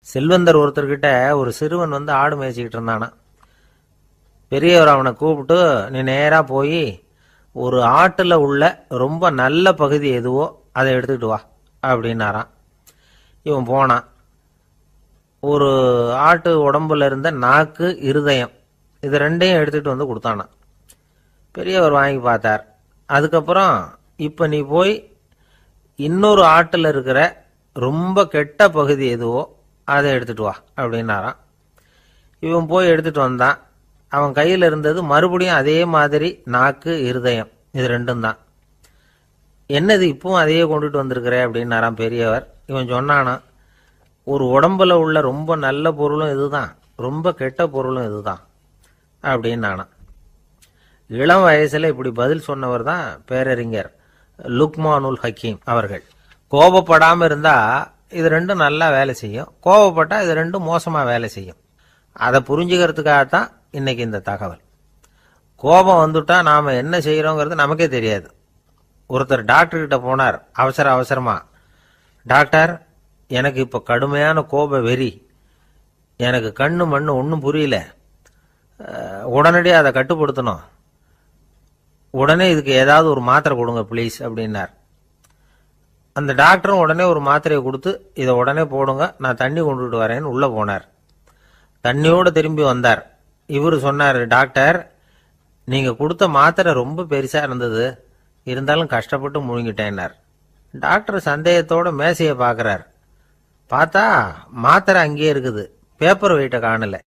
செல்வந்தர் ஒருத்தர்கிட்ட ஒரு சிறுவன் வந்து ஆடு மேய்ச்சிக்கிட்டு இருந்தானா பெரியவர் அவனை கூப்பிட்டு நீ நேரா போய் ஒரு ஆட்டுல உள்ள ரொம்ப நல்ல பகுதி எதுவோ அதை எடுத்துக்கிட்டு வா அப்படின்னாராம் இவன் போனான் ஒரு ஆட்டு உடம்புல இருந்த நாக்கு இருதயம் இது ரெண்டையும் எடுத்துட்டு வந்து கொடுத்தானாம் பெரியவர் வாங்கி பார்த்தார் அதுக்கப்புறம் இப்போ நீ போய் இன்னொரு ஆட்டில் இருக்கிற ரொம்ப கெட்ட பகுதி எதுவோ அதை எடுத்துட்டு வா அப்படின்னாராம் இவன் போய் எடுத்துட்டு வந்தான் அவன் கையில் இருந்தது மறுபடியும் அதே மாதிரி நாக்கு இருதயம் இது ரெண்டும் தான் என்னது இப்பவும் அதையே கொண்டுட்டு வந்திருக்கிற அப்படின்னாராம் பெரியவர் இவன் சொன்னானா ஒரு உடம்புல உள்ள ரொம்ப நல்ல பொருளும் இதுதான் ரொம்ப கெட்ட பொருளும் இதுதான் அப்படின்னானா இளம் வயசுல இப்படி பதில் சொன்னவர் தான் பேரறிஞர் லுக்மானுல் ஹக்கீம் அவர்கள் கோபப்படாம இருந்தா இது ரெண்டும் நல்லா வேலை செய்யும் கோபப்பட்டா இது ரெண்டும் மோசமா வேலை செய்யும் அதை புரிஞ்சுக்கிறதுக்காகத்தான் இன்னைக்கு இந்த தகவல் கோபம் வந்துட்டா நாம என்ன செய்யறோங்கிறது நமக்கே தெரியாது ஒருத்தர் டாக்டர் கிட்ட போனார் அவசர அவசரமா டாக்டர் எனக்கு இப்ப கடுமையான கோப வெறி எனக்கு கண்ணு மண்ணு ஒன்றும் புரியல அஹ், உடனடியாக அதை கட்டுப்படுத்தணும் உடனே இதுக்கு ஏதாவது ஒரு மாத்திரை கொடுங்க ப்ளீஸ் அப்படின்னார் அந்த டாக்டரும் உடனே ஒரு மாத்திரையை கொடுத்து இதை உடனே போடுங்க நான் தண்ணி கொண்டுட்டு வரேன்னு உள்ள போனார் தண்ணியோட திரும்பி வந்தார் இவர் சொன்னார் டாக்டர் நீங்க கொடுத்த மாத்திரை ரொம்ப பெருசா இருந்தது இருந்தாலும் கஷ்டப்பட்டு முழுங்கிட்டேன்னார் டாக்டர் சந்தேகத்தோட மேசையை பார்க்கறார் பார்த்தா மாத்திரை அங்கேயே இருக்குது பேப்பர் வெயிட்டை காணல